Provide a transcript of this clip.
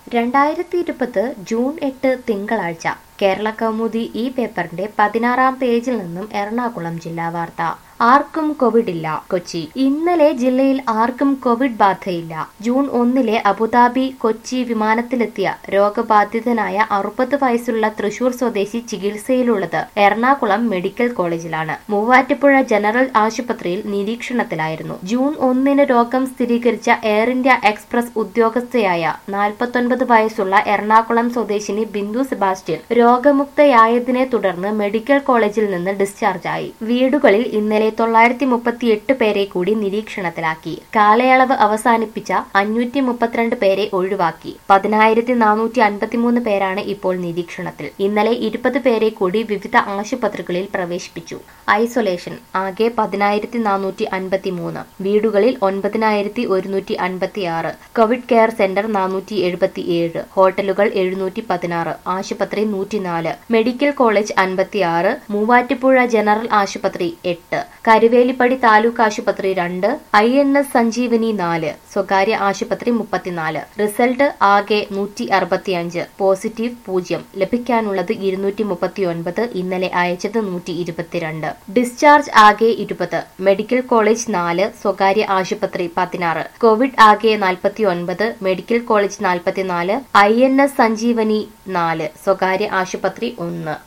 രണ്ടായിരത്തി ഇരുപത് ജൂൺ എട്ട് തിങ്കളാഴ്ച കേരള കൗമുദി ഈ പേപ്പറിന്റെ പതിനാറാം പേജിൽ നിന്നും എറണാകുളം ജില്ലാ വാർത്ത ആർക്കും കോവിഡ് ഇല്ല കൊച്ചി ഇന്നലെ ജില്ലയിൽ ആർക്കും കോവിഡ് ബാധയില്ല ജൂൺ ഒന്നിലെ അബുദാബി കൊച്ചി വിമാനത്തിലെത്തിയ രോഗബാധിതനായ അറുപത് വയസ്സുള്ള തൃശൂർ സ്വദേശി ചികിത്സയിലുള്ളത് എറണാകുളം മെഡിക്കൽ കോളേജിലാണ് മൂവാറ്റുപുഴ ജനറൽ ആശുപത്രിയിൽ നിരീക്ഷണത്തിലായിരുന്നു ജൂൺ ഒന്നിന് രോഗം സ്ഥിരീകരിച്ച എയർ ഇന്ത്യ എക്സ്പ്രസ് ഉദ്യോഗസ്ഥയായ നാൽപ്പത്തൊൻപത് വയസ്സുള്ള എറണാകുളം സ്വദേശിനി ബിന്ദു സെബാസ്റ്റ്യൻ രോഗമുക്തയായതിനെ തുടർന്ന് മെഡിക്കൽ കോളേജിൽ നിന്ന് ഡിസ്ചാർജായി വീടുകളിൽ ഇന്നലെ തൊള്ളായിരത്തി മുപ്പത്തി എട്ട് പേരെ കൂടി നിരീക്ഷണത്തിലാക്കി കാലയളവ് അവസാനിപ്പിച്ച അഞ്ഞൂറ്റി മുപ്പത്തിരണ്ട് പേരെ ഒഴിവാക്കി പതിനായിരത്തി നാനൂറ്റി അൻപത്തിമൂന്ന് പേരാണ് ഇപ്പോൾ നിരീക്ഷണത്തിൽ ഇന്നലെ ഇരുപത് പേരെ കൂടി വിവിധ ആശുപത്രികളിൽ പ്രവേശിപ്പിച്ചു ഐസൊലേഷൻ ആകെ പതിനായിരത്തി നാനൂറ്റി അൻപത്തി മൂന്ന് വീടുകളിൽ ഒൻപതിനായിരത്തി ഒരുന്നൂറ്റി അൻപത്തി ആറ് കോവിഡ് കെയർ സെന്റർ നാനൂറ്റി എഴുപത്തി ഏഴ് ഹോട്ടലുകൾ എഴുന്നൂറ്റി പതിനാറ് ആശുപത്രി നൂറ്റിനാല് മെഡിക്കൽ കോളേജ് അൻപത്തി ആറ് മൂവാറ്റുപുഴ ജനറൽ ആശുപത്രി എട്ട് കരുവേലിപ്പടി താലൂക്ക് ആശുപത്രി രണ്ട് ഐ എൻ എസ് സഞ്ജീവനി നാല് സ്വകാര്യ ആശുപത്രി മുപ്പത്തിനാല് റിസൾട്ട് ആകെ നൂറ്റി അറുപത്തിയഞ്ച് പോസിറ്റീവ് പൂജ്യം ലഭിക്കാനുള്ളത് ഇരുന്നൂറ്റി മുപ്പത്തി ഒൻപത് ഇന്നലെ അയച്ചത് നൂറ്റി ഇരുപത്തിരണ്ട് ഡിസ്ചാർജ് ആകെ ഇരുപത് മെഡിക്കൽ കോളേജ് നാല് സ്വകാര്യ ആശുപത്രി പതിനാറ് കോവിഡ് ആകെ നാൽപ്പത്തി ഒൻപത് മെഡിക്കൽ കോളേജ് നാൽപ്പത്തിനാല് ഐ എൻ എസ് സഞ്ജീവനി നാല് സ്വകാര്യ ആശുപത്രി ഒന്ന്